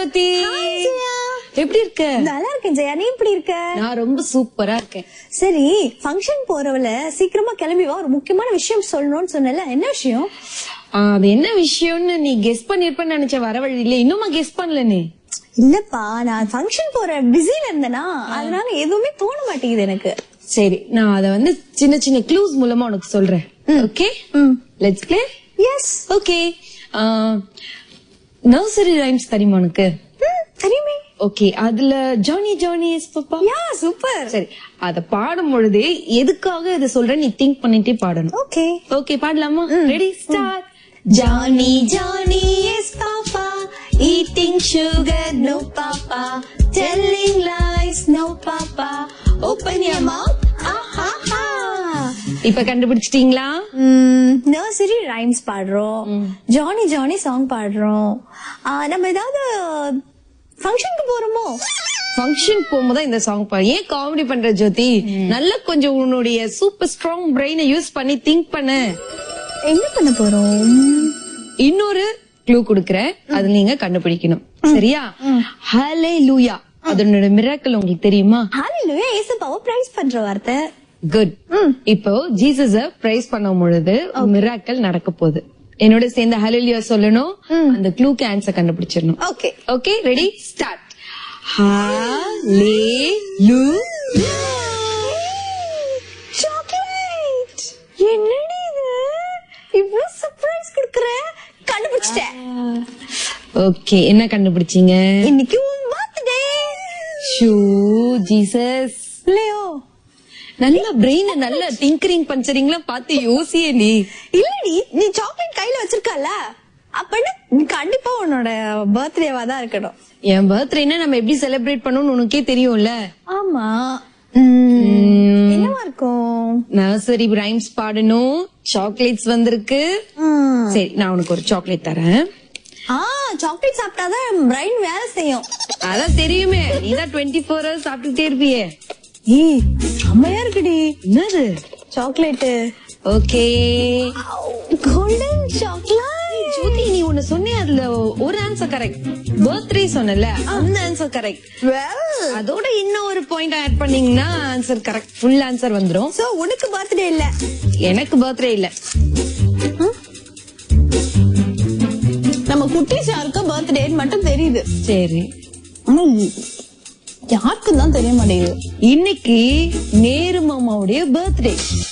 ஜோதி எப்படி இருக்க நல்லா இருக்கேன் ஜெயா நீ எப்படி இருக்க நான் ரொம்ப சூப்பரா இருக்கேன் சரி ஃபங்க்ஷன் போறவள சீக்கிரமா கிளம்பி வா ஒரு முக்கியமான விஷயம் சொல்லணும்னு சொன்னல என்ன விஷயம் ஆ, அது என்ன விஷயம்னு நீ கெஸ் பண்ணிருப்பேன்னு நினைச்ச வர வழி இல்ல இன்னுமா கெஸ் பண்ணல நீ இல்லப்பா நான் ஃபங்க்ஷன் போற பிஸில இருந்தேனா அதனால எதுவுமே தோண மாட்டேங்குது எனக்கு சரி நான் அத வந்து சின்ன சின்ன க்ளூஸ் மூலமா உனக்கு சொல்றேன் okay let's play yes okay nursery rhymes தெரியுமா உனக்கு தெரியுமே ஓகே அதுல ஜானி ஜானி எஸ் பாப்பா யா சூப்பர் சரி அத பாடும் பொழுதே எதுக்காக இதை சொல்றேன் நீ திங்க் பண்ணிட்டே பாடணும் ஓகே ஓகே பாடலாமா ready start Johnny Johnny yes papa eating sugar no papa telling lies no papa open your mouth இப்ப கண்டுபிடிச்சிட்டீங்களா நர்சரி ரைம்ஸ் பாடுறோம் ஜானி ஜானி சாங் பாடுறோம் ஆ, நம்ம ஏதாவது ஃபங்க்ஷனுக்கு போறோமோ ஃபங்க்ஷன் போகும்போது இந்த சாங் பாடு ஏன் காமெடி பண்ற ஜோதி நல்ல கொஞ்சம் உன்னுடைய சூப்பர் ஸ்ட்ராங் பிரெயினை யூஸ் பண்ணி திங்க் பண்ணு என்ன பண்ண போறோம் இன்னொரு க்ளூ குடுக்கறேன் அது நீங்க கண்டுபிடிக்கணும் சரியா ஹலே லூயா அதனோட மிராக்கல் உங்களுக்கு தெரியுமா ஹalleluya ஏசப்பாவை பிரைஸ் பண்ற வார்த்தை குட் இப்போ ஜீசஸ பிரைஸ் பண்ணும் பொழுது மிராக்கல் நடக்க போகுது என்னோட சேர்ந்து ஹalleluya சொல்லணும் அந்த க்ளூக்கு ஆன்சர் கண்டுபிடிச்சிடணும் okay okay ready start hallelujah chocolate என்னடி இது இவ்ளோ சர்ப்ரைஸ் குடுக்குற கண்டுபிடிச்சிட்டேன் ஓகே என்ன கண்டுபிடிச்சீங்க இன்னைக்கு உன் பர்த்டே ஷூ ஜீசஸ் இல்லையோ நல்ல பிரெயின் நல்ல டிங்கரிங் பஞ்சரிங்லாம் பார்த்து யோசியே நீ இல்லடி நீ சாக்லேட் கையில வச்சிருக்கல அப்படின்னு கண்டிப்பா உன்னோட பர்த்டேவா தான் இருக்கணும் என் பர்த்டேனா நம்ம எப்படி செலிப்ரேட் பண்ணணும்னு உனக்கே தெரியும்ல ஆமா உம், என்னவா இருக்கும் நர்சரி ரைம்ஸ் பாடணும் சாக்லேட்ஸ் வந்திருக்கு உம், சரி நான் உனக்கு ஒரு சாக்லேட் தரேன் ஆ சாக்லேட் சாப்பிட்டாதான் பிரைன் வேலை செய்யும் அதான் தெரியுமே நீதான் டுவெண்ட்டி ஃபோர் ஹவர்ஸ் சாப்பிட்டுட்டே இருப்பியே ஏய் செம்மையா இருக்குடி என்னது chocolate okay golden chocolate Jyothi நீ ஒண்ணு சொன்னே அதுல ஒரு ஆன்சர் கரெக்ட் பர்த்டே சொன்னல அந்த ஆன்சர் கரெக்ட் வெல் அதோட இன்னும் ஒரு பாயிண்ட் ஆட் பண்ணீங்கன்னா ஆன்சர் கரெக்ட் ஃபுல் ஆன்சர் வந்துரும் சோ உனக்கு பர்த்டே இல்ல எனக்கு பர்த்டே இல்ல நம்ம குட்டீஸ் யாருக்கு பர்த்டே மட்டும் தெரியுது சரி ஆனா யாருக்கும் தான் தெரிய மாட்டேங்குது இன்னைக்கு நேரு மாமாவுடைய பர்த்டே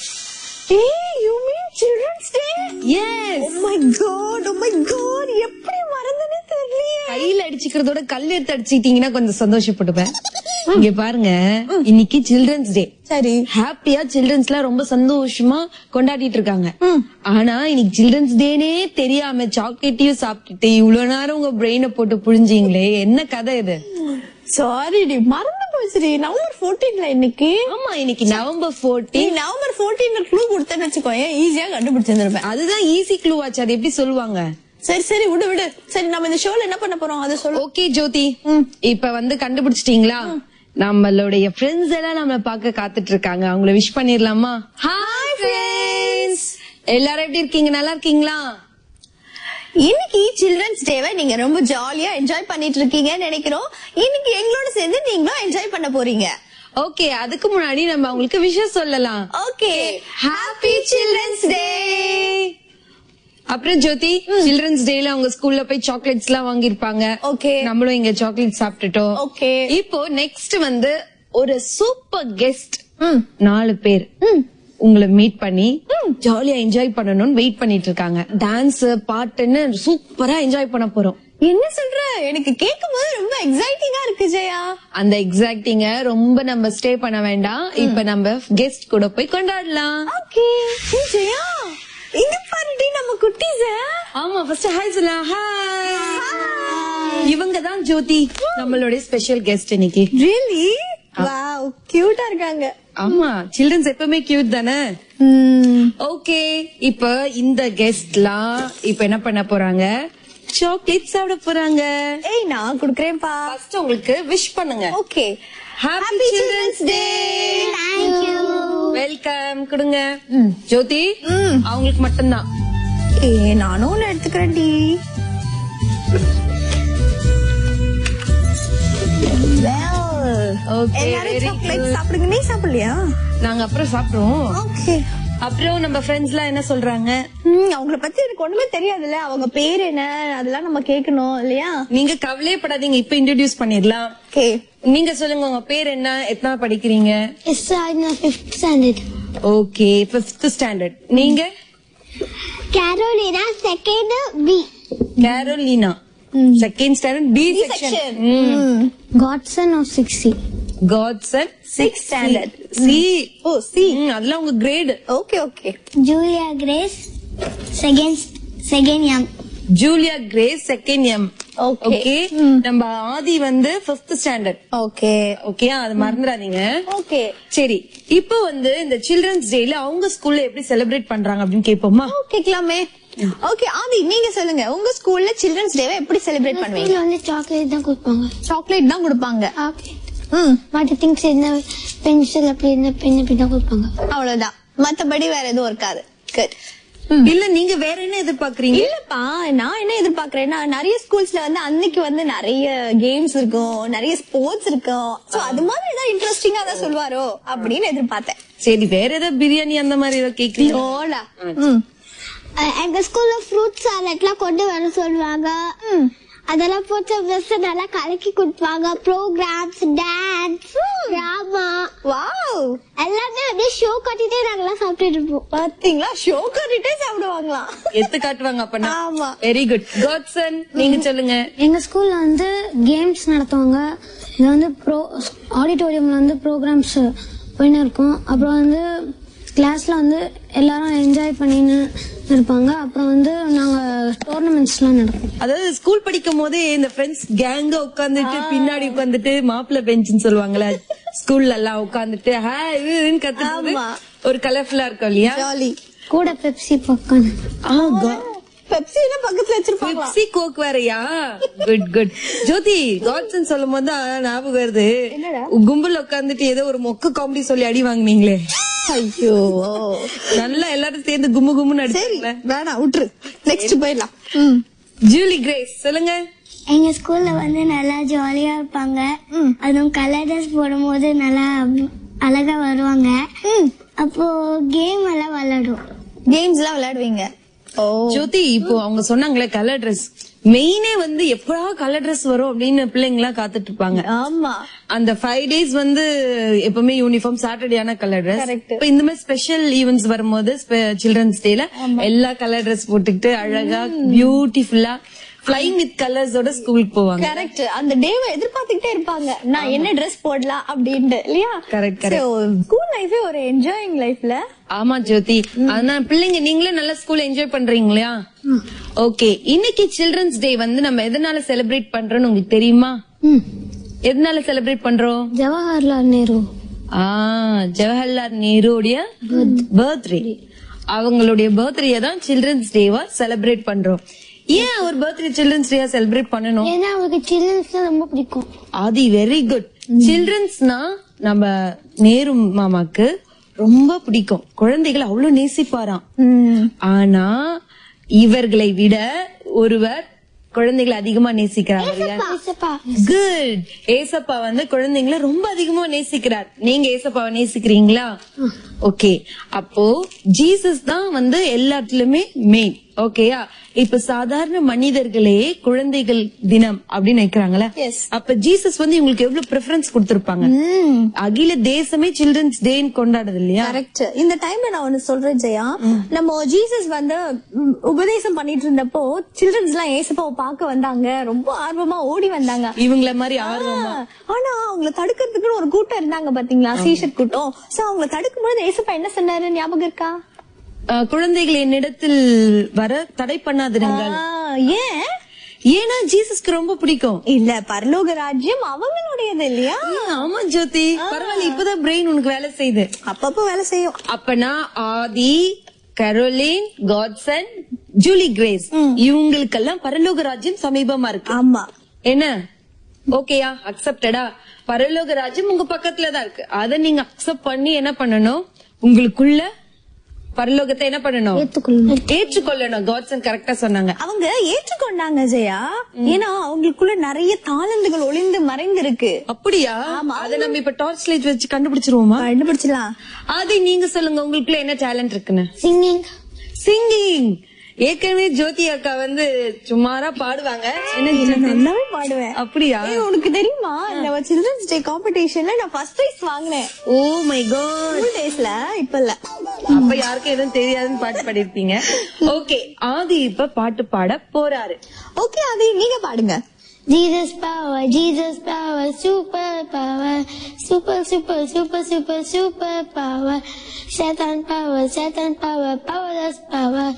ஏய் you mean Children's Day yes oh my God oh my God எப்படி மறந்தனே தெரியலையே கையில அடிச்சுக்கிறதோட கல் எடுத்து அடிச்சுக்கிட்டீங்கன்னா கொஞ்சம் சந்தோஷப்படுவேன் இங்க பாருங்க இன்னைக்கு சில்ட்ரன்ஸ் டே சரி ஹாப்பியா சில்ட்ரன்ஸ் எல்லாம் ரொம்ப சந்தோஷமா கொண்டாடிட்டு இருக்காங்க ஆனா இன்னைக்கு சில்ட்ரன்ஸ் டேனே தெரியாம சாக்லேட்டையும் சாப்பிட்டுட்டு இவ்வளவு நேரம் உங்க பிரெயினை போட்டு புழிஞ்சீங்களே என்ன கதை இது சாரி டி மறந்து போச்சுடி நவம்பர் 14ல இன்னைக்கு ஆமா இன்னைக்கு நவம்பர் நீ 14 நவம்பர் 14ல க்ளூ கொடுத்தேன்னு வச்சுக்கோ ஈஸியா கண்டுபிடிச்சிருந்திருப்பேன் அதுதான் ஈஸி க்ளூ ஆச்சு அது எப்படி சொல்லுவாங்க சரி சரி விடு விடு சரி நம்ம இந்த ஷோல என்ன பண்ண போறோம் அதை சொல்லு ஓகே ஜோதி இப்ப வந்து கண்டுபிடிச்சிட்டீங்களா நம்மளுடைய ஃப்ரெண்ட்ஸ் எல்லாம் நம்மள பார்க்க காத்துட்டு இருக்காங்க அவங்கள விஷ் பண்ணிரலாமா ஹாய் ஃப்ரெண்ட்ஸ் எல்லாரும் எப்படி இருக்கீங்க நல்லா இருக்கீங்களா இன்னைக்கு சில்ட்ரன்ஸ் டேவை நீங்க ரொம்ப ஜாலியா என்ஜாய் பண்ணிட்டு இருக்கீங்கன்னு நினைக்கிறோம் இன்னைக்கு எங்களோட சேர்ந்து நீங்களும் என்ஜாய் பண்ண போறீங்க ஓகே அதுக்கு முன்னாடி நம்ம அவங்களுக்கு விஷயம் சொல்லலாம் ஓகே ஹாப்பி சில்ட்ரன்ஸ் டே அப்புறம் ஜோதி சில்ட்ரன்ஸ் டேல அவங்க ஸ்கூல்ல போய் சாக்லேட்ஸ் எல்லாம் வாங்கிருப்பாங்க ஓகே நம்மளும் இங்க சாக்லேட் சாப்பிட்டுட்டோம் ஓகே இப்போ நெக்ஸ்ட் வந்து ஒரு சூப்பர் கெஸ்ட் ம் நாலு பேர் உங்களை மீட் பண்ணி ஜாலியா என்ஜாய் பண்ணணும்னு வெயிட் பண்ணிட்டு இருக்காங்க டான்ஸ் பாட்டுன்னு சூப்பரா என்ஜாய் பண்ண போறோம் என்ன சொல்ற எனக்கு கேட்கும் போது ரொம்ப எக்ஸைட்டிங்கா இருக்கு ஜெயா அந்த எக்ஸாக்டிங்க ரொம்ப நம்ம ஸ்டே பண்ண வேண்டாம் இப்ப நம்ம கெஸ்ட் கூட போய் கொண்டாடலாம் ஓகே ஜெயா இங்க பாருடி நம்ம குட்டீஸ ஆமா ஃபர்ஸ்ட் ஹாய் சொல்லலாம் ஹாய் இவங்க தான் ஜோதி நம்மளுடைய ஸ்பெஷல் கெஸ்ட் இன்னைக்கு ரியலி வாவ் கியூட்டா இருக்காங்க ஆமா சில்ட்ரன்ஸ் எப்பவுமே கியூட் தானே ம் ஓகே இப்ப இந்த கெஸ்ட்லாம் இப்ப என்ன பண்ண போறாங்க சாக்லேட் சாப்பிட போறாங்க ஏய் நான் குடுக்கறேன்ப்பா ஃபர்ஸ்ட் உங்களுக்கு விஷ் பண்ணுங்க okay happy Children's Day welcome கொடுங்க ஜோதி அவங்களுக்கு மட்டும்தான் ஏ நானும் ஒண்ணு எடுத்துக்கிறேன்டி Okay, எல்லாரும் very சாக்லேட் good. சாப்பிடுங்க நீ சாப்பிடலையா நாங்க அப்புறம் சாப்பிடுவோம் ஓகே அப்புறம் நம்ம ஃப்ரெண்ட்ஸ் எல்லாம் என்ன சொல்றாங்க ம் அவங்கள பத்தி எனக்கு ஒண்ணுமே தெரியாதுல்ல அவங்க பேர் என்ன அதெல்லாம் நம்ம கேட்கணும் இல்லையா நீங்க கவலையப்படாதீங்க இப்ப இன்ட்ரடியூஸ் பண்ணிடலாம் ஓகே நீங்க சொல்லுங்க உங்க பேர் என்ன எத்தனை படிக்கிறீங்க Yes, sir, I'm in fifth standard. Okay fifth standard நீங்க Carolina, second B. Carolina second standard B section Godson of 60. Godson Sixth standard. C O C அதெல்லாம் உங்க grade okay okay Julia Grace, second, second young. Julia Grace second M Okay. Okay நம்ம ஆதி வந்து fifth standard okay okay அது மறந்துடாதீங்க okay சரி இப்போ வந்து இந்த சில்ட்ரன்ஸ் டேல அவங்க ஸ்கூல்ல எப்படி செலிப்ரேட் பண்றாங்க அப்படின்னு கேட்போமா கேட்கலாமே ஓகே ஆதி நீங்க சொல்லுங்க உங்க ஸ்கூல்ல சில்ட்ரன்ஸ் டேவை எப்படி செலிப்ரேட் பண்ணுவீங்க ஸ்கூல்ல வந்து சாக்லேட் தான் கொடுப்பாங்க சாக்லேட் தான் கொடுப்பாங்க சாக்லேட் ம் மற்ற திங்ஸ் என்ன பென்சில் அப்படி என்ன பென் அப்படி தான் கொடுப்பாங்க அவ்வளவுதான் மத்தபடி வேற எதுவும் இருக்காது குட் இல்ல நீங்க வேற என்ன எதிர்பார்க்கறீங்க இல்லப்பா நான் என்ன எதிர்பார்க்கறேன்னா நிறைய ஸ்கூல்ஸ்ல வந்து அன்னைக்கு வந்து நிறைய கேம்ஸ் இருக்கும் நிறைய ஸ்போர்ட்ஸ் இருக்கும் சோ அது மாதிரி ஏதாவது இன்ட்ரெஸ்டிங்கா தான் சொல்லுவாரோ அப்படின்னு எதிர்பார்த்தேன் சரி வேற ஏதாவது பிரியாணி அந்த மாதிரி ஏதாவது கேக்குறீங்க ஓடா ம் அஹ் எங்க ஸ்கூல்ல ஃப்ரூட் சாலட்லாம் கொண்டு வர சொல்லுவாங்க அதெல்லாம் போட்டு மிஸ் நல்லா கலக்கி கொடுப்பாங்க ப்ரோக்ராம்ஸ் டான்ஸ் டிராமா வாவ் எல்லாமே அப்படியே ஷோ கட்டிட்டே நாங்கெல்லாம் சாப்பிட்டுட்டு இருப்போம் பாத்தீங்களா ஷோ கட்டிட்டே சாப்பிடுவாங்களாம் எத்து காட்டுவாங்க அப்பனா ஆமா. வெரி குட் காட்சன் நீங்க சொல்லுங்க எங்க ஸ்கூல்ல வந்து கேம்ஸ் நடத்துவாங்க இது வந்து ப்ரோ ஆடிட்டோரியம்ல வந்து ப்ரோக்ராம்ஸ் போயின்னு இருக்கும் அப்புறம் வந்து கிளாஸ்ல வந்து எல்லாரும் என்ஜாய் பண்ணின்னு இருப்பாங்க அப்புறம் வந்து நாங்க டோர்னமெண்ட்ஸ்லாம் நடக்கும் அதாவது ஸ்கூல் படிக்கும் போதே இந்த ஃப்ரெண்ட்ஸ் கேங்க உட்காந்துட்டு பின்னாடி உட்காந்துட்டு மாப்பிள்ள பெஞ்சுன்னு சொல்லுவாங்கல்ல ஸ்கூல்ல எல்லாம் உட்காந்துட்டு ஹாய் கத்துட்டு ஆமா. ஒரு கலர்ஃபுல்லா இருக்கும் இல்லையா ஜாலி கூட பெப்சி பக்கம் பெப்சினா பக்கத்துல வச்சிருப்பாங்களா பெப்சி கோக் வேறயா குட் குட் ஜோதி காட்சன் சொல்லும் போது தான் ஞாபகம் வருது என்னடா? கும்பல் உட்காந்துட்டு ஏதோ ஒரு மொக்க காமெடி சொல்லி அடி வாங்குனீங்களே ஐயோ நல்லா எல்லாரும் சேர்ந்து கும்மு கும்முன்னு சரி அடிச்சீங்களே வேணாம் விட்டுரு நெக்ஸ்ட் போயிடலாம் ம் ஜூலி கிரேஸ் சொல்லுங்க எங்க ஸ்கூல்ல வந்து நல்லா ஜாலியா இருப்பாங்க அதுவும் கலர் ட்ரெஸ் போடும்போது நல்லா அழகா வருவாங்க அப்போ கேம் எல்லாம் விளையாடும் கேம்ஸ் எல்லாம் விளையாடுவீங்க ஓ ஜோதி இப்போ அவங்க சொன்னாங்களே கலர் ட்ரெஸ் மெயினே வந்து எப்படா கலர் ட்ரெஸ் வரும் அப்படின்னு பிள்ளைங்க எல்லாம் காத்துட்டு இருப்பாங்க ஆமா அந்த ஃபைவ் டேஸ் வந்து எப்பவுமே யூனிஃபார்ம் சாட்டர்டே ஆன கலர் ட்ரெஸ் Correct. இப்ப இந்த மாதிரி ஸ்பெஷல் ஈவெண்ட்ஸ் வரும்போது சில்ட்ரன்ஸ் டேல எல்லா கலர் ட்ரெஸ் போட்டுக்கிட்டு அழகா பியூட்டிஃபுல்லா ஃபிளைங் வித் கலர்ஸோட ஸ்கூலுக்கு போவாங்க கரெக்ட் அந்த டேவை எதிர்பார்த்துக்கிட்டே இருப்பாங்க நான் என்ன ட்ரெஸ் போடலாம் அப்படின்ட்டு இல்லையா Correct, correct. ஸ்கூல் லைஃபே ஒரு என்ஜாயிங் லைஃப்ல ஆமா ஜோதி அதனால பிள்ளைங்க நீங்களும் நல்லா ஸ்கூல் என்ஜாய் பண்றீங்களா ஓகே இன்னைக்கு சில்ட்ரன்ஸ் டே வந்து நம்ம எதனால செலிப்ரேட் பண்றோம்னு உங்களுக்கு தெரியுமா எதனால செலிப்ரேட் பண்றோம் ஜவஹர்லால் நேரு ஆ ஜவஹர்லால் நேருடைய பர்த்டே அவங்களுடைய பர்த்டே தான் சில்ட்ரன்ஸ் டேவா செலிப்ரேட் பண்றோம் ஏன் அவர் பர்த்டே சில்ட்ரன்ஸ் டேவா செலிப்ரேட் பண்ணணும் ஏன்னா அவங்களுக்கு சில்ட்ரன்ஸ் ரொம்ப பிடிக்கும் ஆதி வெரி குட் சில்ட்ரன்ஸ்னா நம்ம நேரு மாமாக்கு ரொம்ப பிடிக்கும் குழந்தைகளை அவ்வளவு நேசிப்பாராம் ஆனா இவர்களை விட ஒருவர் குழந்தைகளை அதிகமா நேசிக்கிறார் குட் ஏசப்பா வந்து குழந்தைங்களை ரொம்ப அதிகமா நேசிக்கிறார் நீங்க ஏசப்பாவை நேசிக்கிறீங்களா ஓகே அப்போ ஜீசஸ் தான் வந்து எல்லாத்துலயுமே மெயின் ஓகேயா இப்ப சாதாரண மனிதர்களே குழந்தைகள் தினம் அப்படின்னு வைக்கிறாங்களே Yes. அப்ப ஜீசஸ் வந்து இவங்களுக்கு எவ்வளவு ப்ரிஃபரன்ஸ் கொடுத்திருப்பாங்க அகில தேசமே சில்ட்ரன்ஸ் டேன்னு கொண்டாடுது இல்லையா கரெக்ட் இந்த டைம்ல நான் ஒண்ணு சொல்றேன் ஜெயா நம்ம ஜீசஸ் வந்து ம், உபதேசம் பண்ணிட்டு இருந்தப்போ சில்ட்ரன்ஸ் எல்லாம் ஏசப்பாவை பார்க்க வந்தாங்க ரொம்ப ஆர்வமா ஓடி வந்தாங்க இவங்கள மாதிரி ஆர்வம் ஆ, ஆனா அவங்கள தடுக்கிறதுக்குன்னு ஒரு கூட்டம் இருந்தாங்க பாத்தீங்களா சீஷர் கூட்டம் சோ அவங்கள தடுக்கும் போது ஏசப்பா என்ன சொன்னாரு ஞாபகம் இருக்கா அஹ், குழந்தைகள் என்னிடத்தில் வர தடை பண்ணாதிருங்கள் ஆ, ஏன் ஏன்னா ஜீசஸ்க்கு ரொம்ப பிடிக்கும் இல்ல பரலோக ராஜ்யம் அவங்களுடையது இல்லையா ஆ, ஆமா ஜோதி பரவாயில்ல இப்பதான் பிரெயின் உனக்கு வேலை செய்யுது அப்பப்போ வேலை செய்யும் அப்பனா Adhi Caroline Godson Julie Grace இவங்களுக்கெல்லாம் பரலோக ராஜ்யம் சமீபமா இருக்கு ஆமா என்ன ஓகேயா அக்செப்டடா பரலோக ராஜ்யம் உங்க பக்கத்துல தான் இருக்கு அத நீங்க அக்செப்ட் பண்ணி என்ன பண்ணணும் உங்களுக்குள்ள பரலோகத்தை என்ன பண்ணணும் ஏத்துக்கொள்ளணும் ஏற்றுக்கொள்ளணும் காட்சன் கரெக்டா சொன்னாங்க அவங்க ஏற்றுக்கொண்டாங்க ஜெயா ஏன்னா அவங்களுக்குள்ள நிறைய தாளந்துகள் ஒளிந்து மறைந்து இருக்கு அப்படியா அத நம்ம இப்ப டார்ச் லைட் வச்சு கண்டுபிடிச்சிருவோமா கண்டுபிடிச்சலாம் அது நீங்க சொல்லுங்க உங்களுக்குள்ள என்ன டேலண்ட் இருக்குன்னு சிங்கிங் சிங்கிங் ஏற்கனவே ஜோதி அக்கா வந்து சுமாரா பாடுவாங்க என்ன நல்லாவே பாடுவேன் அப்படியா ஏய், உனக்கு தெரியுமா நம்ம சில்ட்ரன்ஸ் டே காம்படிஷன்ல நான் ஃபர்ஸ்ட் பிரைஸ் வாங்கினேன் ஓ மை காட் ஸ்கூல் டேஸ்ல இப்ப இல்ல அப்ப யாருக்கும் எதுவும் தெரியாதுன்னு பாட்டு பாடிருப்பீங்க ஓகே ஆதி இப்ப பாட்டு பாட போறாரு ஓகே அது நீங்க பாடுங்க Jesus power, Jesus power, super power, super, super, super, super, super power. Satan power, Satan power, powerless power.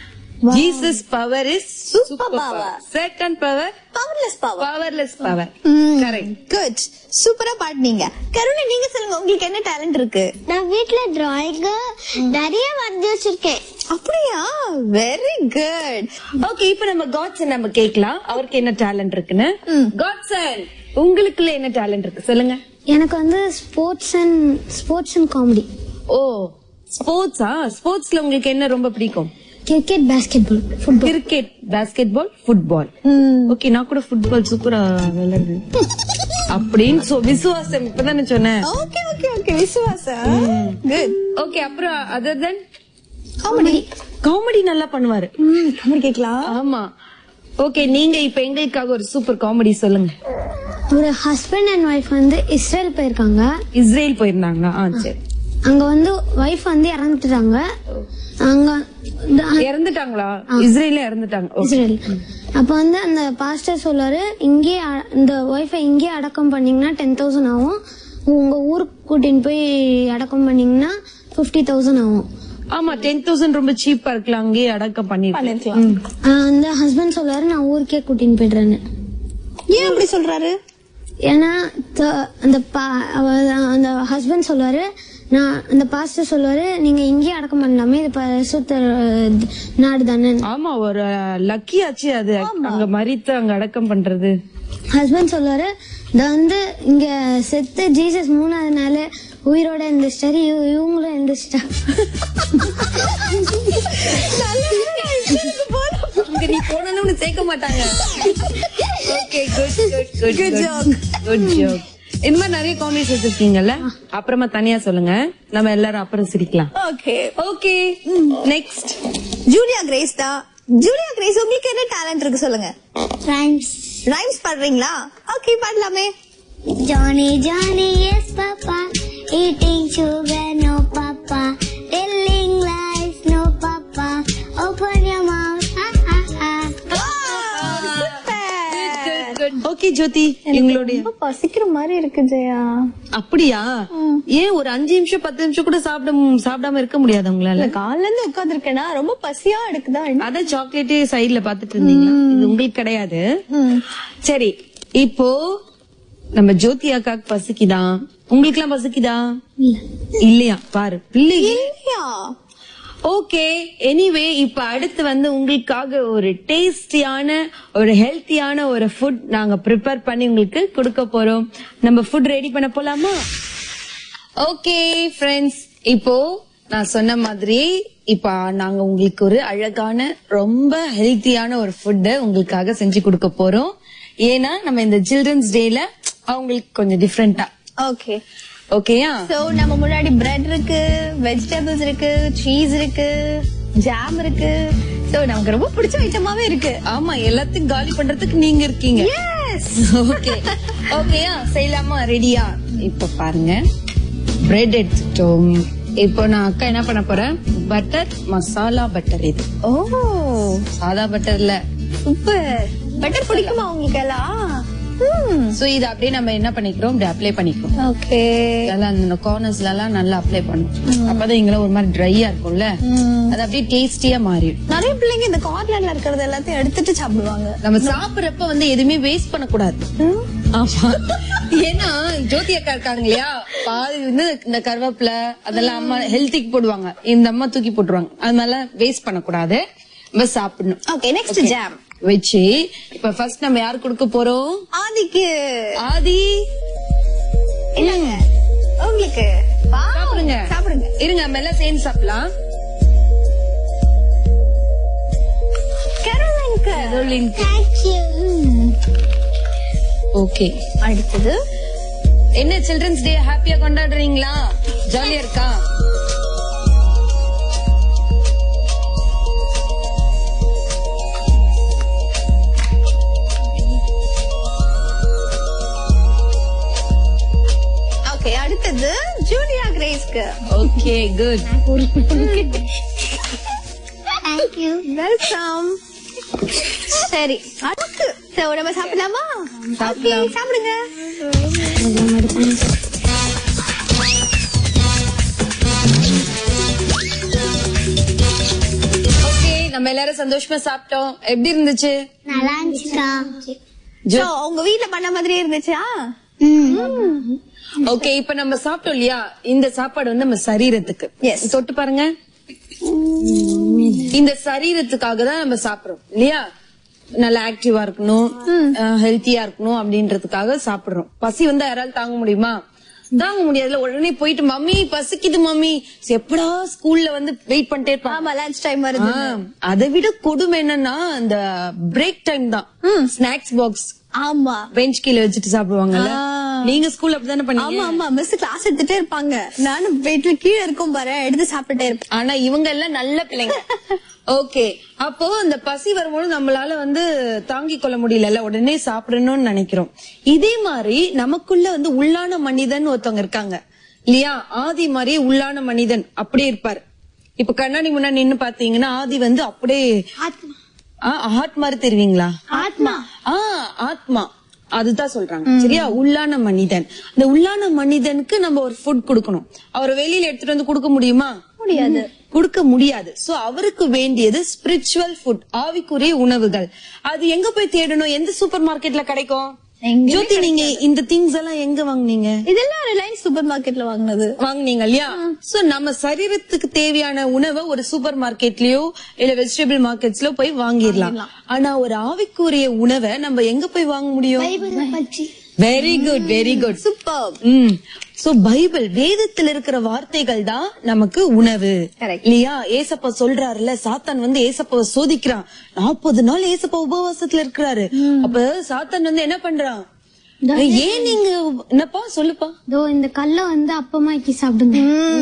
Jesus power is super power second power powerless power powerless power correct good சூப்பரா பாடுனீங்க கருணை நீங்க சொல்லுங்க உங்களுக்கு என்ன talent இருக்கு நான் வீட்ல டிராயிங் நிறைய வரைஞ்சு வச்சிருக்கேன் அப்படியா வெரி குட் ஓகே இப்ப நம்ம காட்சன் நம்ம கேக்கலாம் அவருக்கு என்ன டேலண்ட் இருக்குன்னு காட்சன் உங்களுக்குள்ள என்ன டேலண்ட் இருக்கு சொல்லுங்க எனக்கு வந்து sports and sports and comedy ஓ ஸ்போர்ட்ஸா ஸ்போர்ட்ஸ்ல உங்களுக்கு என்ன ரொம்ப பிடிக்கும் cricket basketball football cricket basketball football okay நான் கூட ஃபுட்பால் சூப்பரா விளையாடு அப்படின்னு சொ- விசுவாசம் இப்பதானே சொன்னேன் ஓகே ஓகே ஓகே விசுவாசம் குட் ஓகே அப்புறம் அதர் தென் காமெடி காமெடி நல்லா பண்ணுவாரு காமெடி கேக்கலாம் ஆமா ஓகே நீங்க இப்ப எங்களுக்காக ஒரு சூப்பர் காமெடி சொல்லுங்க ஒரு ஹஸ்பண்ட் அண்ட் ஒய்ஃப் வந்து இஸ்ரேல் போயிருக்காங்க இஸ்ரேல் போயிருந்தாங்களா ஆ சரி அங்க வந்து ஒய்ஃப் வந்து இறந்துட்டாங்க அங்க இந்த இறந்துட்டாங்களா இஸ்ரேல இறந்துட்டாங்க Okay. இஸ்ரேல் அப்ப வந்து அந்த பாஸ்டர் சொல்றாரு இங்கே இந்த ஒய்ஃபை இங்கே அடக்கம் பண்ணீங்கன்னா டென் தௌசண்ட் ஆகும் உங்க ஊருக்கு கூட்டின்னு போய் அடக்கம் பண்ணீங்கன்னா பிப்டி தௌசண்ட் ஆகும் ஆமா டென் தௌசண்ட் ரொம்ப சீப்பா இருக்கலாம் அங்கேயே அடக்கம் பண்ணிருக்கேன் பண்ணிருக்கலாம் ஆஹ் அந்த ஹஸ்பண்ட் சொல்றாரு நான் ஊருக்கே கூட்டின்னு போயிடுறேன்னு ஏன் அப்படி சொல்றாரு ஏன்னா த- அந்த பா- அவ- அந்த ஹஸ்பண்ட் சொல்லுவாரு நான் அந்த பாஸ்டர் சொல்லுவாரு நீங்க இங்கேயே அடக்கம் பண்ணலாமே இது பரிசுத்த நாடு தானே ஆமா ஒரு லக்கி ஆச்சு அது அங்க மறித்து அங்க அடக்கம் பண்றது ஹஸ்பண்ட் சொல்லுவாரு இந்த வந்து இங்க செத்து ஜீசஸ் மூணாவது நாள் உயிரோட இருந்துச்சிட்டாரு இவ- இவங்களும் இருந்துச்சிட்டா இங்க நீ போனோம்னு சேர்க்க மாட்டாங்க okay good good good joke good joke இந்த மாதிரி நிறைய காமெடிஸ் வச்சிருக்கீங்கல்ல அப்புறமா தனியா சொல்லுங்க நம்ம எல்லாரும் அப்புறம் சிரிக்கலாம் okay okay next Julia Grace தான் ஜூலியா கிரேஸ் உங்களுக்கு என்ன டேலண்ட் இருக்கு சொல்லுங்க ரைம்ஸ் ரைம்ஸ் பாடுறீங்களா ஓகே பாடலாமே Johnny, Johnny, yes, Papa. Eating sugar, no, Papa. Telling lies, no, Papa. Open your mouth, ha, ha, ha. Okay Jyothi எங்களுடைய ரொம்ப பசிக்கிற மாதிரி இருக்கு ஜெயா அப்படியா ஏன் ஒரு அஞ்சு நிமிஷம் பத்து நிமிஷம் கூட சாப்பிட சாப்பிடாம இருக்க முடியாது உங்களால காலைல இருந்து உட்கார்ந்து இருக்கேனா ரொம்ப பசியா எடுக்குதா அதான் சாக்லேட்டே சைடுல பாத்துட்டு இருந்தீங்க இது உங்களுக்கு கிடையாது சரி இப்போ நம்ம ஜோதி அக்காக்கு பசிக்குதா உங்களுக்கு எல்லாம் பசிக்குதா இல்லையா பாரு பிள்ளைங்க இல்லையா ஓகே எனிவே இப்ப அடுத்து வந்து உங்களுக்காக ஒரு டேஸ்டியான ஒரு ஹெல்த்தியான ஒரு ஃபுட் நாங்க ப்ரிப்பேர் பண்ணி உங்களுக்கு கொடுக்க போறோம் நம்ம ஃபுட் ரெடி பண்ண போலாமா ஓகே ஃப்ரெண்ட்ஸ் இப்போ நான் சொன்ன மாதிரி இப்ப நாங்க உங்களுக்கு ஒரு அழகான ரொம்ப ஹெல்த்தியான ஒரு ஃபுட்டை உங்களுக்காக செஞ்சு கொடுக்க போறோம் ஏன்னா நம்ம இந்த சில்ட்ரன்ஸ் டேல அவங்களுக்கு கொஞ்சம் டிஃப்ரெண்டா ஓகே ஓகேயா சோ நம்ம முன்னாடி பிரெட் இருக்கு வெஜிடபிள்ஸ் இருக்கு சீஸ் இருக்கு ஜாம் இருக்கு சோ நமக்கு ரொம்ப பிடிச்ச ஐட்டமாவே இருக்கு ஆமா எல்லாத்தையும் காலி பண்றதுக்கு நீங்க இருக்கீங்க ஓகே ஓகேயா செய்யலாமா ரெடியா இப்ப பாருங்க பிரெட் எடுத்துட்டோம் இப்போ நான் அக்கா என்ன பண்ண போறேன் பட்டர் மசாலா பட்டர் இது ஓ சாதா பட்டர் இல்ல சூப்பர் பட்டர் பிடிக்குமா உங்களுக்கு எல்லாம் சோ இது அப்படியே நம்ம என்ன பண்ணிக்கிறோம் இப்படி அப்ளை பண்ணிக்கிறோம் ஓகே அதெல்லாம் அந்த கார்னர்ஸ்ல எல்லாம் நல்லா அப்ளை பண்ணும் அப்பதான் இங்கெல்லாம் ஒரு மாதிரி ட்ரையா இருக்கும்ல அது அப்படியே டேஸ்டியா மாறிடும் நிறைய பிள்ளைங்க இந்த கார்னர்ல இருக்கிறது எல்லாத்தையும் எடுத்துட்டு சாப்பிடுவாங்க நம்ம சாப்பிடுறப்ப வந்து எதுவுமே வேஸ்ட் பண்ணக்கூடாது ஆமா ஏன்னா ஜோதி அக்கா இருக்காங்க இல்லையா பாதி வந்து இந்த கருவேப்பிலை அதெல்லாம் அம்மா ஹெல்த்திக்கு போடுவாங்க இந்த அம்மா தூக்கி போட்டுருவாங்க அதனால வேஸ்ட் பண்ணக்கூடாது நம்ம சாப்பிடணும் ஓகே நெக்ஸ்ட் ஜாம் வச்சு இப்ப ஃபர்ஸ்ட் நம்ம யாரு கொடுக்க போறோம் ஆதிக்கு ஆதி என்னங்க உங்களுக்கு Wow. சாப்பிடுங்க சாப்பிடுங்க இருங்க நம்ம எல்லாம் சேர்ந்து சாப்பிடலாம் கரோலின் ஓகே அடுத்தது என்ன சில்ட்ரன்ஸ் டே ஹாப்பியா கொண்டாடுறீங்களா ஜாலியா இருக்கா ஓகே அடுத்தது ஜூலியா கிரேஸ்க்கு ஓகே குட் வெல்கம் சரி அடுத்து சரி, நம்ம சாப்பிடலாமா சாப்பிடலாம். Okay, சாப்பிடுங்க ஓகே நம்ம எல்லாரும் சந்தோஷமா சாப்பிட்டோம் எப்படி இருந்துச்சு நல்லா இருந்துச்சுக்கா So, உங்க வீட்ல பண்ண மாதிரியே இருந்துச்சா ஓகே இப்ப நம்ம சாப்பிட்டோம் இல்லையா இந்த சாப்பாடு வந்து நம்ம சரீரத்துக்கு Yes. தொட்டு பாருங்க இந்த சரீரத்துக்காக தான் நம்ம சாப்பிடுறோம் இல்லையா நல்லா ஆக்டிவா இருக்கணும் ஹெல்த்தியா இருக்கணும் அப்படின்றதுக்காக சாப்பிடுறோம் பசி வந்தா யாராலும் தாங்க முடியுமா தாங்க முடியாதுல உடனே போயிட்டு மம்மி பசிக்குது மம்மி எப்படா ஸ்கூல்ல வந்து வெயிட் பண்ணிட்டே இருப்பாங்க ஆமா லஞ்ச் டைம் வருது ஆ, அதை விட கொடுமை என்னன்னா இந்த பிரேக் டைம் தான் ஸ்நாக்ஸ் பாக்ஸ் ஆமா பெஞ்ச் கீழ வச்சுட்டு சாப்பிடுவாங்கல்ல ஆ. நீங்க ஸ்கூல் அப்படிதானே பண்ணீங்க ஆமா ஆமா மிஸ் கிளாஸ் எடுத்துட்டே இருப்பாங்க நானும் வீட்டுல கீழே இருக்கும் பாரு எடுத்து சாப்பிட்டுட்டே இருப்பேன் ஆனா இவங்க எல்லாம் நல்ல பிள்ளைங்க ஓகே அப்போ இந்த பசி வரும்போது நம்மளால வந்து தாங்கிக் கொள்ள முடியல உடனே சாப்பிடணும்னு நினைக்கிறோம் இதே மாதிரி நமக்குள்ள வந்து உள்ளான மனிதன் ஒருத்தவங்க இருக்காங்க இல்லையா ஆதி மாதிரியே உள்ளான மனிதன் அப்படியே இருப்பார் இப்ப கண்ணாடி முன்னாடி நின்னு பாத்தீங்கன்னா ஆதி வந்து அப்படியே ஹார்ட் மாதிரி தெரிவிங்களா ஆத்மா ஆ ஆத்மா அதுதான் சொல்றாங்க சரியா உள்ளான மனிதன் இந்த உள்ளான மனிதனுக்கு நம்ம ஒரு ஃபுட் கொடுக்கணும் அவரை வெளியில எடுத்துட்டு வந்து கொடுக்க முடியுமா முடியாது கொடுக்க முடியாது சோ அவருக்கு வேண்டியது ஸ்பிரிச்சுவல் ஃபுட் ஆவிக்குரிய உணவுகள் அது எங்க போய் தேடணும் எந்த சூப்பர் மார்க்கெட்ல கிடைக்கும் எங்கேயுமே ஜோதி நீங்க இந்த திங்ஸ் எல்லாம் எங்க வாங்குனீங்க இதெல்லாம் ரிலையன்ஸ் சூப்பர் மார்க்கெட்ல வாங்குனது வாங்குனீங்க இல்லையா சோ நம்ம சரீரத்துக்கு தேவையான உணவை ஒரு சூப்பர் மார்க்கெட்லயோ இல்ல வெஜிடபிள் மார்க்கெட்ஸ்ல போய் வாங்கிடலாம் ஆனா ஒரு ஆவிக்குரிய உணவை நம்ம எங்க போய் வாங்க முடியும் very good very good super ம் சோ பைபிள் வேதத்துல இருக்கிற வார்த்தைகள் தான் நமக்கு உணவு Correct. இல்லையா ஏசப்பா சொல்றாருல சாத்தான் வந்து ஏசப்பாவை சோதிக்கிறான் நாற்பது நாள் ஏசப்பா உபவாசத்துல இருக்கிறாரு அப்ப சாத்தான் வந்து என்ன பண்றான் ஏன் நீங்க என்னப்பா சொல்லுப்பா இதோ இந்த கல்லை வந்து அப்பமாக்கி சாப்பிடுங்க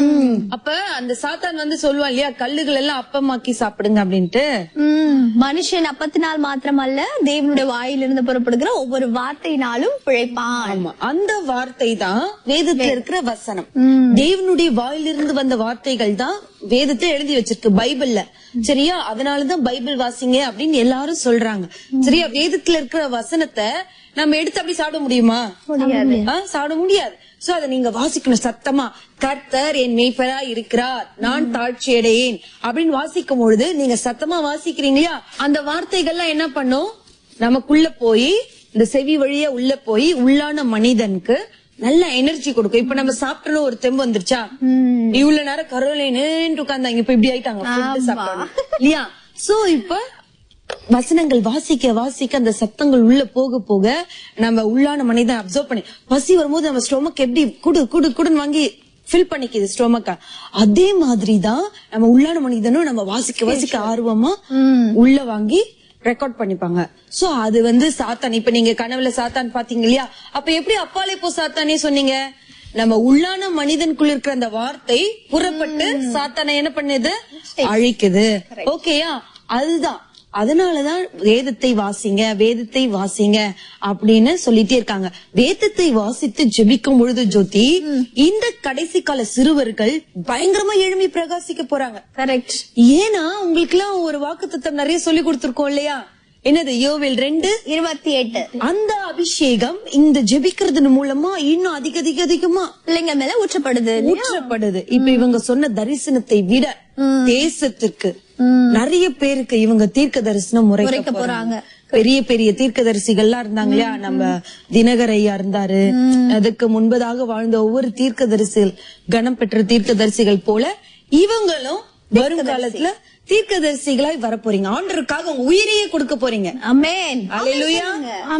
அப்ப அந்த சாத்தான் வந்து சொல்லுவான் இல்லையா கல்லுகள் எல்லாம் அப்பமாக்கி சாப்பிடுங்க அப்படின்ட்டு உம் மனுஷன் அப்பத்தினால் மாத்திரமல்ல தேவனுடைய வாயிலிருந்து புறப்படுகிற ஒவ்வொரு வார்த்தையினாலும் பிழைப்பான் ஆமா அந்த வார்த்தை தான் வேதத்துல இருக்கிற வசனம் தேவனுடைய வாயிலிருந்து வந்த வார்த்தைகள் தான் வேதத்தை எழுதி வச்சிருக்கு பைபிள்ல சரியா அதனாலதான் பைபிள் வாசிங்க அப்படின்னு எல்லாரும் சொல்றாங்க சரியா வேதத்துல இருக்கிற வசனத்தை நம்ம எடுத்து அப்படி சாப்பிட முடியுமா ஆ, சாப்பிட முடியாது சோ அதை நீங்க வாசிக்கணும் சத்தமா கர்த்தர் என் மேய்ப்பரா இருக்கிறார் நான் தாழ்ச்சி அடையேன் அப்படின்னு வாசிக்கும் பொழுது நீங்க சத்தமா வாசிக்கிறீங்களா அந்த வார்த்தைகள்லாம் என்ன பண்ணும் நமக்குள்ள போய் இந்த செவி வழியா உள்ள போய் உள்ளான மனிதனுக்கு நல்ல எனர்ஜி கொடுக்கும் இப்ப நம்ம சாப்பிட்டோம் ஒரு தெம்பு வந்துருச்சா இவ்வளவு நேரம் கரோலை நின்று உட்கார்ந்தாங்க இப்ப இப்படி ஆயிட்டாங்க food சாப்பிட்டோம். இல்லையா சோ இப்ப வசனங்கள் வாசிக்க வாசிக்க அந்த சத்தங்கள் உள்ள போக போக நம்ம உள்ளான மனிதன் அப்சர்வ் பண்ணி பசி வரும்போது நம்ம ஸ்டொமக் எப்படி குடு குடு குடுன்னு வாங்கி ஃபில் பண்ணிக்குது ஸ்டொமக்கா அதே மாதிரிதான் நம்ம உள்ளான மனிதனும் நம்ம வாசிக்க வாசிக்க ஆர்வமா உள்ள வாங்கி ரெக்கார்ட் பண்ணிப்பாங்க சோ அது வந்து சாத்தான் இப்ப நீங்க கனவுல சாத்தான் பாத்தீங்க இல்லையா அப்ப எப்படி அப்பாலே போ சாத்தானே சொன்னீங்க நம்ம உள்ளான மனிதனுக்குள்ள இருக்கிற அந்த வார்த்தை புறப்பட்டு சாத்தானை என்ன பண்ணுது அழிக்குது ஓகேயா அதுதான் அதனாலதான் வேதத்தை வாசிங்க வேதத்தை வாசிங்க அப்படின்னு சொல்லிட்டே இருக்காங்க வேதத்தை வாசித்து ஜெபிக்கும் பொழுது ஜோதி இந்த கடைசி கால சிறுவர்கள் பயங்கரமா எழும்பி பிரகாசிக்க போறாங்க கரெக்ட் ஏன்னா உங்களுக்கு எல்லாம் ஒரு வாக்குத்தத்தம் நிறைய சொல்லி கொடுத்திருக்கோம் இல்லையா என்னது யோவேல் ரெண்டு இருபத்தி எட்டு அந்த அபிஷேகம் இந்த ஜெபிக்கிறது மூலமா இன்னும் அதிக அதிக அதிகமா பிள்ளைங்க மேல ஊற்றப்படுது ஊற்றப்படுது இப்ப இவங்க சொன்ன தரிசனத்தை விட தேசத்திற்கு நிறைய பேருக்கு இவங்க தீர்க்க தரிசனம் முறைக்க போறாங்க பெரிய பெரிய தீர்க்கதரிசிகள்லாம் இருந்தாங்க இல்லையா நம்ம தினகர் ஐயா இருந்தாரு அதுக்கு முன்பதாக வாழ்ந்த ஒவ்வொரு தீர்க்கதரிசிகள் கணம் பெற்ற தீர்க்கதரிசிகள் போல இவங்களும் வருங்காலத்துல தீர்க்கதரிசிகளாய் வரப்போறீங்க ஆண்டருக்காக உங்க உயிரையே கொடுக்க போறீங்க அமேன் அல்லேலூயா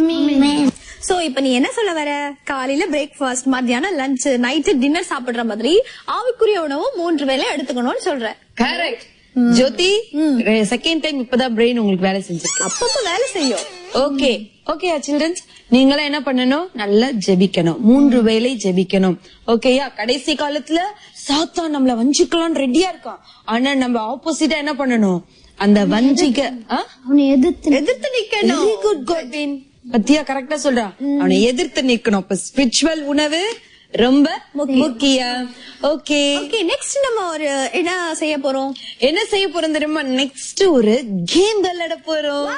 சோ இப்ப நீ என்ன சொல்ல வர காலையில பிரேக்ஃபாஸ்ட் மத்தியானம் லஞ்ச் நைட்டு டின்னர் சாப்பிடுற மாதிரி ஆவிக்குரிய உணவும் மூன்று வேளை எடுத்துக்கணும்னு சொல்ற கரெக்ட் ஜோதி செகண்ட் டைம் இப்பதான் பிரெயின் உங்களுக்கு வேலை செஞ்சிருக்கு அப்பப்ப வேலை செய்யும் ஓகே ஓகே சில்ட்ரன்ஸ் நீங்களாம் என்ன பண்ணணும் நல்லா ஜெபிக்கணும் மூன்று வேளை ஜெபிக்கணும் ஓகேயா கடைசி காலத்துல சாத்தா நம்மள வஞ்சிக்கலாம் ரெடியா இருக்கான் ஆனா நம்ம ஆப்போசிட்டா என்ன பண்ணணும் அந்த வஞ்சிக்க அவனை எதிர்த்து எதிர்த்து நிக்கணும் வெரி குட் கோபின் பத்தியா கரெக்டா சொல்றான் அவனை எதிர்த்து நிக்கணும் அப்ப ஸ்பிரிச்சுவல் உணவு ரொம்ப முக்கியம் ஓகே ஓகே நெக்ஸ்ட் நம்ம ஒரு என்ன செய்ய போறோம் என்ன செய்ய போறோம் தெரியுமா நெக்ஸ்ட் ஒரு கேம் விளையாட போறோம்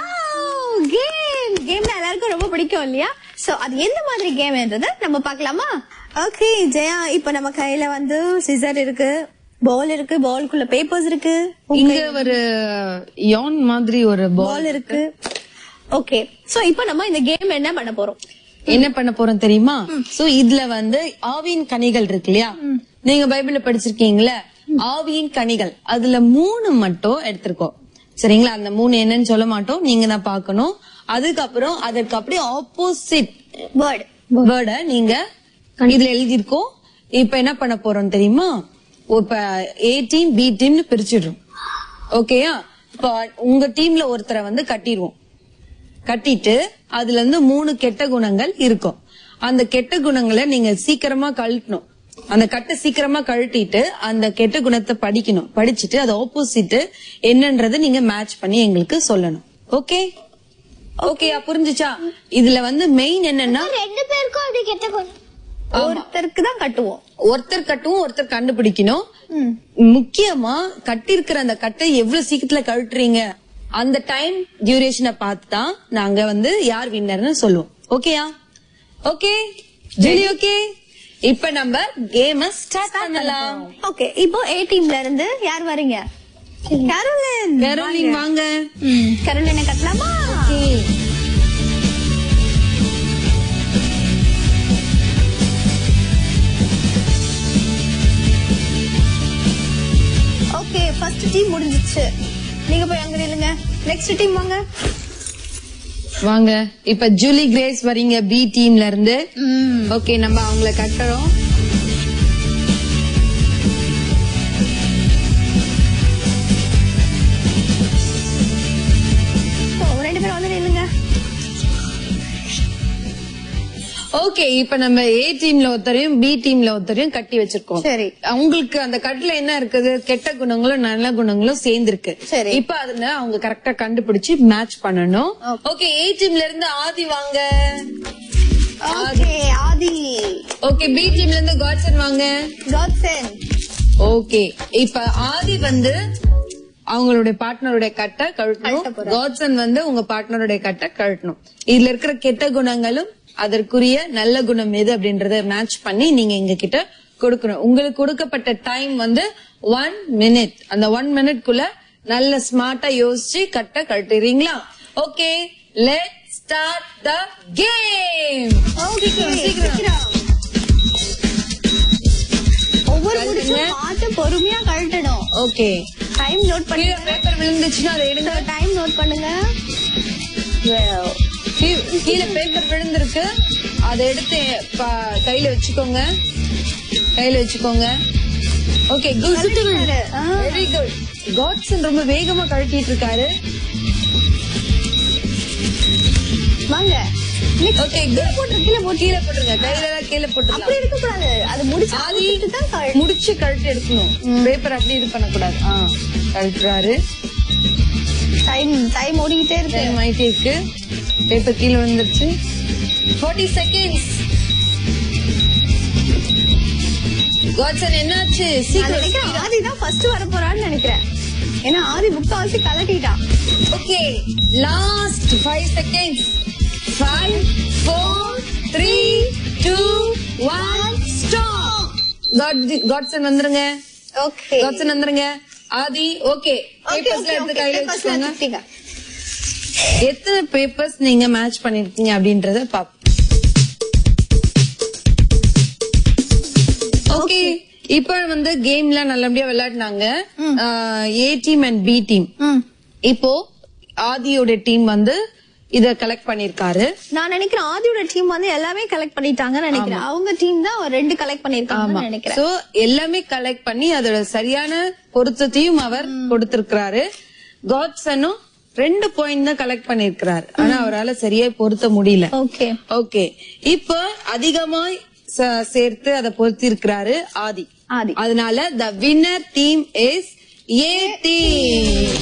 கேம் கேம்னா எல்லாருக்கும் ரொம்ப பிடிக்கும் இல்லையா சோ அது எந்த மாதிரி கேம்ன்றத நம்ம பார்க்கலாமா ஓகே ஜெயா இப்ப நம்ம கையில வந்து சிசர் இருக்கு பால் இருக்கு பால்குள்ள பேப்பர்ஸ் இருக்கு இங்க ஒரு யான் மாதிரி ஒரு பால் பால் இருக்கு ஓகே சோ இப்போ நம்ம இந்த கேம் என்ன பண்ண போறோம் என்ன பண்ண போறோம் தெரியுமா சோ இதுல வந்து ஆவியின் கனிகள் இருக்கு இல்லையா நீங்க பைபிள்ல படிச்சிருக்கீங்களா ஆவியின் கனிகள் அதுல மூணு மட்டும் எடுத்திருக்கோம் சரிங்களா அந்த மூணு என்னன்னு சொல்ல மாட்டோம் நீங்க தான் பார்க்கணும் அதுக்கப்புறம் அதற்கு அப்படியே ஆப்போசிட் வேர்ட் வேர்ட நீங்க இதுல எழுதியிருக்கோம் இப்ப என்ன பண்ண போறோம் தெரியுமா இப்ப ஏ டீம் பி டீம்னு பிரிச்சிடுறோம் ஓகேயா இப்ப உங்க டீம்ல ஒருத்தரை வந்து கட்டிடுவோம் கட்டிட்டு அதுல இருந்து மூணு கெட்ட குணங்கள் இருக்கும் அந்த கெட்ட குணங்களை நீங்க சீக்கிரமா கழட்டணும் அந்த கட்டை சீக்கிரமா கழட்டிட்டு அந்த கெட்ட குணத்தை படிக்கணும் படிச்சுட்டு அது ஆப்போசிட் என்னன்றதை நீங்க மேட்ச் பண்ணி எங்களுக்கு சொல்லணும் ஓகே ஓகேயா புரிஞ்சுச்சா இதுல வந்து மெயின் என்னன்னா ரெண்டு பேருக்கும் அப்படி கெட்ட குணம் ஒருத்தருக்கு தான் கட்டுவோம் ஒருத்தர் கட்டவும் ஒருத்தர் கண்டுபிடிக்கணும் ம். முக்கியமா கட்டிருக்கிற அந்த கட்டை எவ்வளவு சீக்கிரத்துல கழட்டுறீங்க அந்த டைம் டியூரேஷனை பார்த்து தான் நாங்க வந்து யார் வின்னர்னு சொல்லுவோம் ஓகேயா ஓகே ஜெலி ஓகே இப்ப நம்ம கேம ஸ்டார்ட் பண்ணலாம் ஓகே இப்போ ஏ டீம்ல இருந்து யார் வரீங்க கரோலின் கரோலின் வாங்க கரோலினை கட்டலாமா ஓகே ஃபர்ஸ்ட் டீம் முடிஞ்சிச்சு நீங்க போய் அங்க நில்லுங்க நெக்ஸ்ட் டீம் வாங்க வாங்க இப்ப ஜூலி கிரேஸ் வரீங்க பி டீம்ல இருந்து ஓகே நம்ம அவங்கள கட்டுறோம் ஓ, ரெண்டு பேரும் வந்து நில்லுங்க ஓகே இப்ப நம்ம ஏ டீம்ல ஒருத்தரையும் பி டீம்ல ஒருத்தரையும் கட்டி வச்சிருக்கோம் சரி அவங்களுக்கு அந்த கட்டுல என்ன இருக்குது கெட்ட குணங்களும் நல்ல குணங்களும் சேர்ந்திருக்கு சரி. இப்ப அதுல அவங்க கரெக்டா கண்டுபிடிச்சு மேட்ச் பண்ணணும் ஓகே ஏ டீம்ல இருந்து ஆதி வாங்க ஓகே ஆதி ஓகே பி டீம்ல இருந்து காட்சன் வாங்க காட்சன் ஓகே இப்ப ஆதி வந்து அவங்களுடைய பார்ட்னருடைய கட்டை கழட்டணும் காட்சன் வந்து உங்க பார்ட்னருடைய கட்டை கழட்டணும் இதுல இருக்கிற கெட்ட குணங்களும் அதற்குரிய நல்ல குணம் எது அப்படின்றத மேட்ச் பண்ணி நீங்க எங்க கிட்ட கொடுக்கணும் உங்களுக்கு கொடுக்கப்பட்ட டைம் வந்து ஒன் மினிட் அந்த ஒன் மினிட்குள்ள நல்ல ஸ்மார்ட்டா யோசிச்சு கட்டை கழட்டுறீங்களா okay let start the game okay சீக்கிரம் ஒவ்வொரு முடிச்சும் பார்த்து பொறுமையா கழட்டணும் ஓகே டைம் நோட் கீழே பண்ணுங்க பேப்பர் விழுந்துச்சுன்னா அதை எடுங்க டைம் நோட் பண்ணுங்க கீ- கீழே பேப்பர் விழுந்திருக்கு அதை எடுத்து ப- கையில வச்சுக்கோங்க கையில வச்சுக்கோங்க ஓகே குட் கழட்டிட்டாரு. ஆ. வெரி குட் காட்சன் ரொம்ப வேகமா கழட்டிட்டு இருக்காரு வாங்க Next. ஓகே குட் போட்டு கீழே போட்டு கீழே போட்டுருங்க கையில எல்லாம் கீழே அப்படி போட்டுக்கலாம் இருக்க கூடாது அது முடிச்சு ஆதி அழுத்திட்டு தான் கழ- முடிச்சு கழட்டி எடுக்கணும் பேப்பர் அப்படி இது பண்ணக்கூடாது ஆ கழட்டுறாரு டைம் டைம் ஓடிக்கிட்டே இருக்கு டைம் ஆயிட்டே இருக்கு பேப்பர் கீழே விழுந்துருச்சு 40 செகண்ட்ஸ் காட்சன் என்னாச்சு நான் சீக்கிரம் நினைக்கிறேன் ஆதி தான் ஃபர்ஸ்ட் வர போறான்னு நினைக்கிறேன் ஏன்னா ஆதி முக்காவாசி கலட்டிட்டான் okay last five seconds five four three two one stop Godson வந்துருங்க ஓகே காட்சன் வந்துருங்க ஆதி ஓகே பேப்பர்ஸ்ல எடுத்து கையில வச்சுக்கோங்க எத்தனை பேப்பர்ஸ் நீங்க மேட்ச் பண்ணிருக்கீங்க அப்படின்றத பாப்போம் ஓகே இப்ப வந்து கேம்ல நல்லபடியா விளையாடினாங்க A team and B team இப்போ ஆதியோட டீம் வந்து இத கலெக்ட் பண்ணிருக்காரு நான் நினைக்கிறேன் ஆதியோட டீம் வந்து எல்லாமே கலெக்ட் பண்ணிட்டாங்கன்னு நினைக்கிறேன் அவங்க டீம் தான் ஒரு ரெண்டு கலெக்ட் பண்ணிருக்காங்கன்னு நினைக்கிறேன் சோ எல்லாமே கலெக்ட் பண்ணி அதோட சரியான பொருத்தத்தையும் அவர் கொடுத்திருக்கிறாரு காட்சனும் ரெண்டு பாயிண்ட் தான் கலெக்ட் பண்ணிருக்கிறாரு ஆனா அவரால சரியா பொருத்த முடியல ஓகே ஓகே இப்போ அதிகமா ச- சேர்த்து அதை பொருத்தி இருக்கிறாரு ஆதி ஆதி அதனால the winner team is A team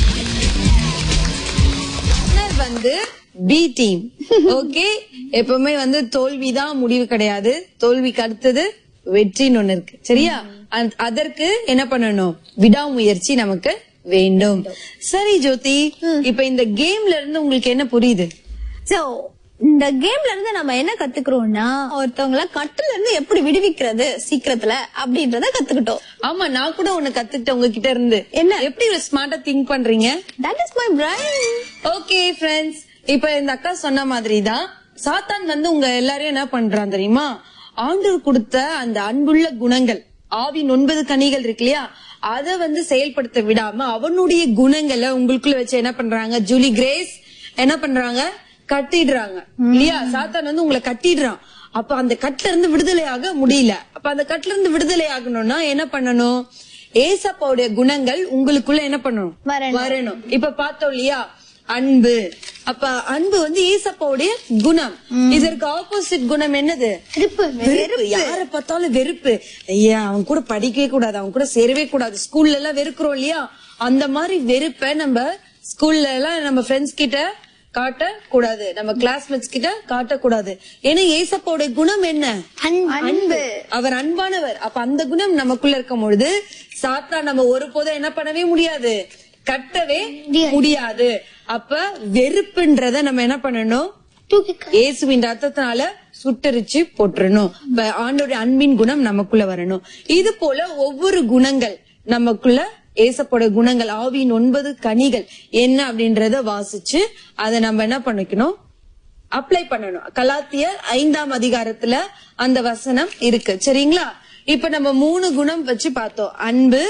வந்து பி டீம் ஓகே எப்பவுமே வந்து தோல்விதான் முடிவு கிடையாது தோல்விக்கு அடுத்தது வெற்றின்னு ஒண்ணு இருக்கு சரியா அந்த- அதற்கு என்ன பண்ணணும் விடாமுயற்சி நமக்கு வேண்டும் சரி ஜோதி இப்ப இந்த கேம்ல இருந்து உங்களுக்கு என்ன புரியுது சோ இந்த கேம்ல இருந்து நம்ம என்ன கத்துக்கிறோம்னா ஒருத்தவங்கள கட்டுல இருந்து எப்படி விடுவிக்கிறது சீக்கிரத்துல அப்படின்றத கத்துக்கிட்டோம் ஆமா நான் கூட ஒண்ணு கத்துக்கிட்டேன் உங்ககிட்ட இருந்து என்ன? எப்படி ஸ்மார்ட்டா திங்க் பண்றீங்க that is my brain okay friends இப்ப இந்த அக்கா சொன்ன மாதிரி தான் சாத்தான் வந்து உங்க எல்லாரையும் என்ன பண்றான் தெரியுமா ஆண்டவர் கொடுத்த அந்த அன்புள்ள குணங்கள் ஆவின் ஒன்பது கனிகள் இருக்கு இல்லையா அத வந்து செயல்படுத்த விடாம அவனுடைய குணங்களை உங்களுக்குள்ள வச்சு என்ன பண்றாங்க ஜூலி கிரேஸ் என்ன பண்றாங்க கட்டிடுறாங்க இல்லையா சாத்தான் வந்து உங்களை கட்டிடுறான் அப்ப அந்த கட்டுல இருந்து விடுதலையாக முடியல அப்ப அந்த கட்டுல இருந்து விடுதலை ஆகணும்னா என்ன பண்ணணும் ஏசப்பாவுடைய குணங்கள் உங்களுக்குள்ள என்ன பண்ணணும் வரணும். வரணும் இப்ப பார்த்தோம் இல்லையா அன்பு அப்ப அன்பு வந்து ஏசப்பாவுடைய குணம் இதற்கு ஆப்போசிட் குணம் என்னது வெறுப்பு யார பார்த்தாலும் வெறுப்பு ஐயா அவன் கூட படிக்கவே கூடாது அவன் கூட சேரவே கூடாது ஸ்கூல்ல எல்லாம் வெறுக்கிறோம் இல்லையா அந்த மாதிரி வெறுப்பை நம்ம ஸ்கூல்ல எல்லாம் நம்ம ஃப்ரெண்ட்ஸ் கிட்ட காட்ட கூடாது நம்ம கிளாஸ்மேட்ஸ் கிட்ட காட்டக்கூடாது ஏன்னா ஏசப்பாவுடைய குணம் என்ன அன்பு அவர் அன்பானவர் அப்ப அந்த குணம் நமக்குள்ள இருக்கும் பொழுது சாத்தா நம்ம ஒருபோதும் என்ன பண்ணவே முடியாது கட்டவே முடியாது அப்ப வெறுப்புன்றத நம்ம என்ன பண்ணணும் இயேசுவின் ரத்தத்தினால சுட்டரிச்சு போட்டுறணும் இப்ப ஆண்டோட அன்பின் குணம் நமக்குள்ள வரணும் இது போல ஒவ்வொரு குணங்கள் நமக்குள்ள ஏசப்போட குணங்கள் ஆவியின் ஒன்பது கனிகள் என்ன அப்படின்றத வாசிச்சு அதை நம்ம என்ன பண்ணிக்கணும் அப்ளை பண்ணணும் கலாத்தியர் ஐந்தாம் அதிகாரத்துல அந்த வசனம் இருக்கு சரிங்களா இப்ப நம்ம மூணு குணம் வச்சு பார்த்தோம் அன்பு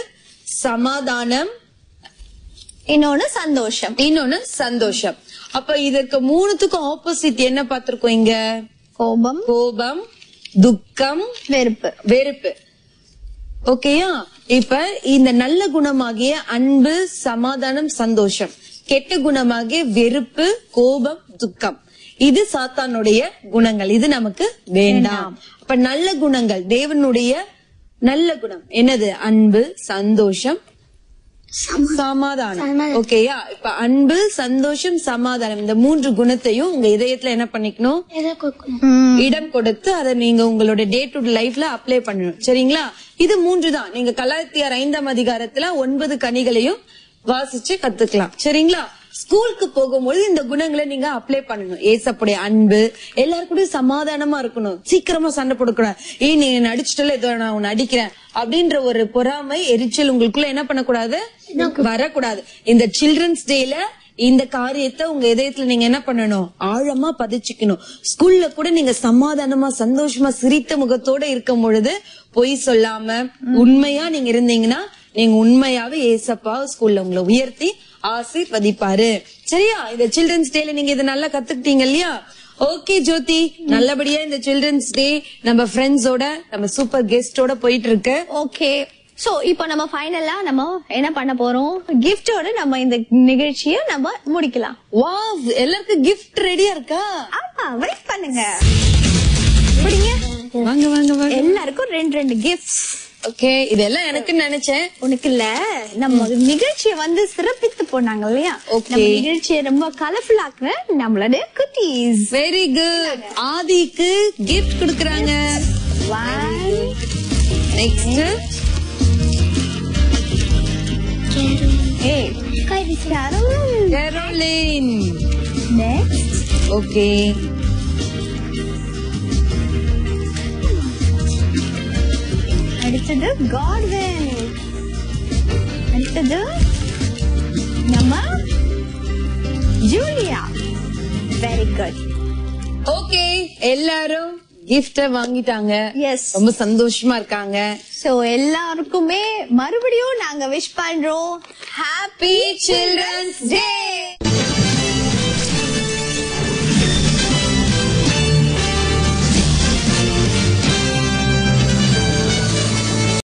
சமாதானம் இன்னொன்னு சந்தோஷம் இன்னொன்னு சந்தோஷம் அப்ப இதற்கு மூணுத்துக்கும் ஆப்போசிட் என்ன பார்த்திருக்கோம் இங்க கோபம் கோபம் துக்கம் வெறுப்பு வெறுப்பு ஓகேயா இப்ப இந்த நல்ல குணமாகிய அன்பு சமாதானம் சந்தோஷம் கெட்ட குணமாகிய வெறுப்பு கோபம் துக்கம் இது சாத்தானுடைய குணங்கள் இது நமக்கு வேண்டாம் அப்ப நல்ல குணங்கள் தேவனுடைய நல்ல குணம் என்னது அன்பு சந்தோஷம் சமாதானம் ஓகேயா இப்ப அன்பு சந்தோஷம் சமாதானம் இந்த மூன்று குணத்தையும் உங்க இதயத்துல என்ன பண்ணிக்கணும் எதை கொடுக்கணும் இடம் கொடுத்து அதை நீங்க உங்களோட டே டு லைஃப்ல அப்ளை பண்ணணும் சரிங்களா இது மூன்று தான் நீங்க கலாத்தியார் ஐந்தாம் அதிகாரத்துல ஒன்பது கனிகளையும் வாசிச்சு கத்துக்கலாம் சரிங்களா ஸ்கூலுக்கு போகும்போது இந்த குணங்களை நீங்க அப்ளை பண்ணணும் ஏசப்புடைய அன்பு எல்லாரு கூடயும் சமாதானமா இருக்கணும் சீக்கிரமா சண்டை போடக்கூடாது ஏய் நீ என்ன அடிச்சிட்டல ஏதோ நான் உன்னை அடிக்கிறேன் அப்படின்ற ஒரு பொறாமை எரிச்சல் உங்களுக்குள்ள என்ன பண்ணக்கூடாது வரக்கூடாது இந்த சில்ட்ரன்ஸ் டேல இந்த காரியத்தை உங்க இதயத்துல நீங்க என்ன பண்ணணும் ஆழமா பதிச்சுக்கணும் ஸ்கூல்ல கூட நீங்க சமாதானமா சந்தோஷமா சிரித்த முகத்தோட இருக்கும் பொழுது பொய் சொல்லாம உண்மையா நீங்க இருந்தீங்கன்னா நீங்க உண்மையாவே ஏசப்பா ஸ்கூல்ல உங்களை உயர்த்தி ஆசீர்வதிப்பாரு சரியா இந்த சில்ட்ரன்ஸ் டேல நீங்க இதை நல்லா கத்துக்கிட்டீங்க இல்லையா ஓகே ஜோதி நல்லபடியா இந்த சில்ட்ரன்ஸ் டே நம்ம ஃப்ரெண்ட்ஸோட நம்ம சூப்பர் கெஸ்டோட போயிட்டு இருக்கு ஓகே சோ இப்போ நம்ம ஃபைனலா நம்ம என்ன பண்ண போறோம் கிஃப்டோட நம்ம இந்த நிகழ்ச்சியை நம்ம முடிக்கலாம் வா எல்லாருக்கும் கிஃப்ட் ரெடியா இருக்கா ஆமா வெயிட் பண்ணுங்க பிடிங்க வாங்க வாங்க வாங்க எல்லாருக்கும் ரெண்டு ரெண்டு கிஃப்ட்ஸ் ஓகே இதெல்லாம் எனக்கு நினைச்சேன் உனக்கு இல்ல நம்ம நிகழ்ச்சியை வந்து சிறப்பித்து போனாங்க இல்லையா Okay. நம்ம நிகழ்ச்சியை ரொம்ப கலர்ஃபுல் ஆக்குற நம்மளோட குட்டீஸ் வெரி குட் ஆதிக்கு கிஃப்ட் கொடுக்கறாங்க நெக்ஸ்ட் ஏய் கரோலின் கரோலின் நெக்ஸ்ட் ஓகே அடுத்தது காட்வன் அடுத்தது நம்ம ஜூலியா வெரி குட் ஓகே எல்லாரும் கிஃப்ட வாங்கிட்டாங்க எஸ் ரொம்ப சந்தோஷமா இருக்காங்க சோ எல்லாருக்குமே மறுபடியும் நாங்க விஷ் பண்றோம் ஹாப்பி சில்ட்ரன்ஸ் டே